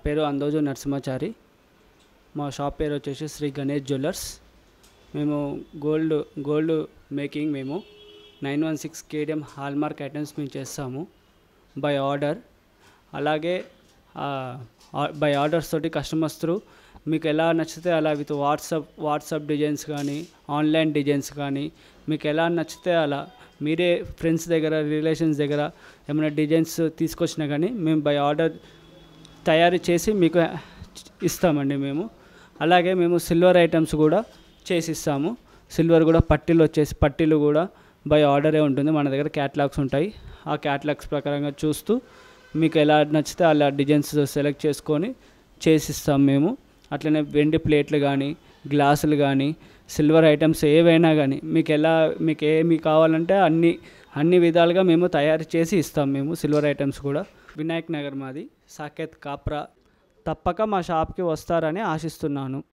పేరు అందోజు నరసింహాచారి మా షాప్ పేరు వచ్చేసి శ్రీ గణేష్ జ్యువెలర్స్ మేము గోల్డ్ గోల్డ్ మేకింగ్ మేము nine one six KDM hallmark items మేము చేస్తాము బై ఆర్డర్ అలాగే బై ఆర్డర్స్ తోటి కస్టమర్స్ త్రూ మీకు ఎలా నచ్చితే అలా విత్ వాట్సాప్ వాట్సాప్ డిజైన్స్ కానీ ఆన్లైన్ డిజైన్స్ కానీ మీకు ఎలా నచ్చితే అలా మీరే ఫ్రెండ్స్ దగ్గర రిలేషన్స్ దగ్గర ఏమైనా డిజైన్స్ తీసుకొచ్చినా కానీ మేము బై ఆర్డర్ తయారు చేసి మీకు ఇస్తామండి మేము అలాగే మేము సిల్వర్ ఐటమ్స్ కూడా చేసి ఇస్తాము సిల్వర్ కూడా పట్టీలు వచ్చేసి పట్టీలు కూడా బై ఆర్డరే ఉంటుంది మన దగ్గర క్యాటలాగ్స్ ఉంటాయి ఆ క్యాటలాగ్స్ ప్రకారంగా చూస్తూ మీకు ఎలా నచ్చితే అలా డిజైన్స్ సెలెక్ట్ చేసుకొని చేసిస్తాం మేము అట్లనే వెండి ప్లేట్లు కానీ గ్లాసులు కానీ సిల్వర్ ఐటమ్స్ ఏవైనా కానీ మీకు ఎలా మీకు ఏమి కావాలంటే అన్ని అన్ని విధాలుగా మేము తయారు చేసి ఇస్తాం మేము సిల్వర్ ఐటమ్స్ కూడా వినాయక్ నగర్ మాది సాకేత్ కాప్రా తప్పక మా షాప్కి వస్తారని ఆశిస్తున్నాను